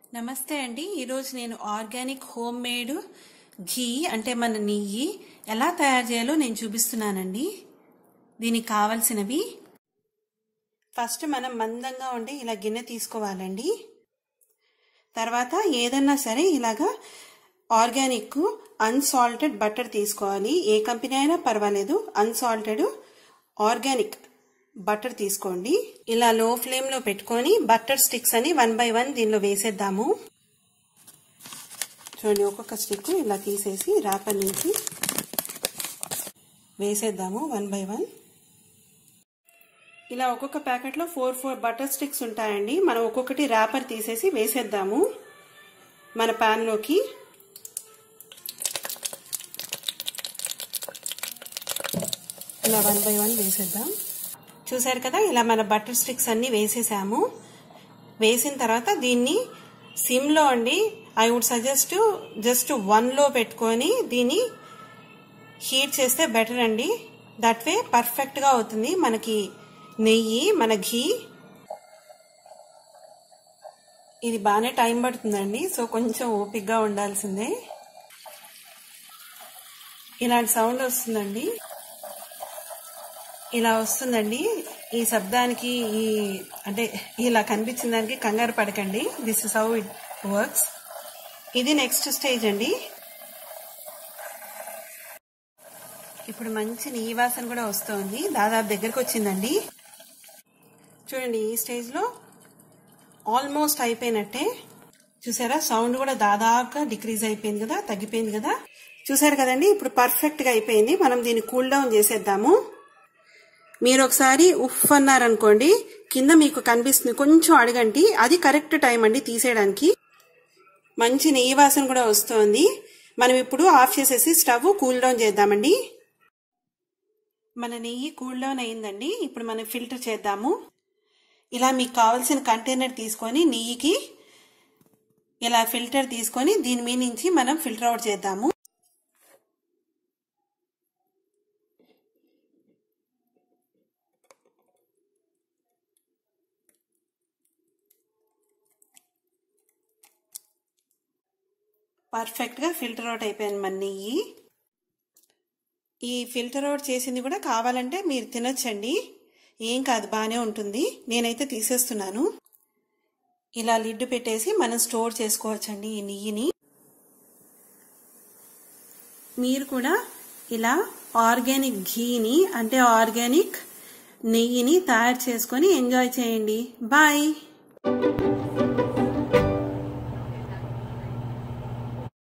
నమస్తే అండి ఈరోజు నేను ఆర్గానిక్ హోమ్ మేడ్ ఘీ అంటే మన నెయ్యి ఎలా తయారు చేయాలో నేను చూపిస్తున్నానండి దీనికి కావలసినవి ఫస్ట్ మనం మందంగా ఉండే ఇలా గిన్నె తీసుకోవాలండి తర్వాత ఏదన్నా సరే ఇలాగా ఆర్గానిక్ అన్సాల్టెడ్ బటర్ తీసుకోవాలి ఏ కంపెనీ అయినా పర్వాలేదు అన్సాల్టెడ్ ఆర్గానిక్ బటర్ తీసుకోండి ఇలా లో ఫ్లేమ్ లో పెట్టుకొని బటర్ స్టిక్స్ అని వన్ బై వన్ దీనిలో వేసేద్దాము చూడండి ఒక్కొక్క స్టిక్ ఇలా తీసేసి ర్యాపర్ నుంచి వేసేద్దాము వన్ బై వన్ ఇలా ఒక్కొక్క ప్యాకెట్లో ఫోర్ ఫోర్ బటర్ స్టిక్స్ ఉంటాయండి మనం ఒక్కొక్కటి ర్యాపర్ తీసేసి వేసేద్దాము మన ప్యాన్లోకి ఇలా వన్ బై వన్ వేసేద్దాం చూసారు కదా ఇలా మన బటర్ స్టిక్స్ అన్ని వేసేసాము వేసిన తర్వాత దీన్ని సిమ్లో అండి ఐ వుడ్ సజెస్ట్ జస్ట్ వన్లో పెట్టుకొని దీన్ని హీట్ చేస్తే బెటర్ అండి దట్ వే పర్ఫెక్ట్గా అవుతుంది మనకి నెయ్యి మన ఘీ ఇది బాగానే టైం పడుతుందండి సో కొంచెం ఓపిక్గా ఉండాల్సిందే ఇలాంటి సౌండ్ వస్తుందండి ఇలా వస్తుందండి ఈ శబ్దానికి ఈ అంటే ఇలా కనిపించిన దానికి కంగారు పడకండి this is how it works ఇది నెక్స్ట్ స్టేజ్ అండి ఇప్పుడు మంచి నెయ్యి వాసన కూడా వస్తుంది దాదాపు దగ్గరకు వచ్చిందండి చూడండి ఈ స్టేజ్లో ఆల్మోస్ట్ అయిపోయినట్టే చూసారా సౌండ్ కూడా దాదాపుగా డిక్రీజ్ అయిపోయింది కదా తగ్గిపోయింది కదా చూసారు కదండి ఇప్పుడు పర్ఫెక్ట్గా అయిపోయింది మనం దీన్ని కూల్ డౌన్ చేసేద్దాము మీరు ఒకసారి ఉఫ్ అన్నారనుకోండి కింద మీకు కనిపిస్తుంది కొంచెం అడగండి అది కరెక్ట్ టైం అండి తీసేయడానికి మంచి నెయ్యి వాసన కూడా వస్తుంది మనం ఇప్పుడు ఆఫ్ చేసేసి స్టవ్ కూల్ డౌన్ చేద్దామండి మన నెయ్యి కూల్ డౌన్ అయిందండి ఇప్పుడు మనం ఫిల్టర్ చేద్దాము ఇలా మీకు కావాల్సిన కంటైనర్ తీసుకొని నెయ్యికి ఇలా ఫిల్టర్ తీసుకొని దీని మీద నుంచి మనం ఫిల్టర్ అవుట్ చేద్దాము పర్ఫెక్ట్గా ఫిల్టర్ అవుట్ అయిపోయింది మన నెయ్యి ఈ ఫిల్టర్ అవుట్ చేసింది కూడా కావాలంటే మీరు తినొచ్చండి ఏం కాదు బాగానే ఉంటుంది నేనైతే తీసేస్తున్నాను ఇలా లిడ్ పెట్టేసి మనం స్టోర్ చేసుకోవచ్చండి ఈ నెయ్యిని మీరు కూడా ఇలా ఆర్గానిక్ ఘీని అంటే ఆర్గానిక్ నెయ్యిని తయారు చేసుకొని ఎంజాయ్ చేయండి బాయ్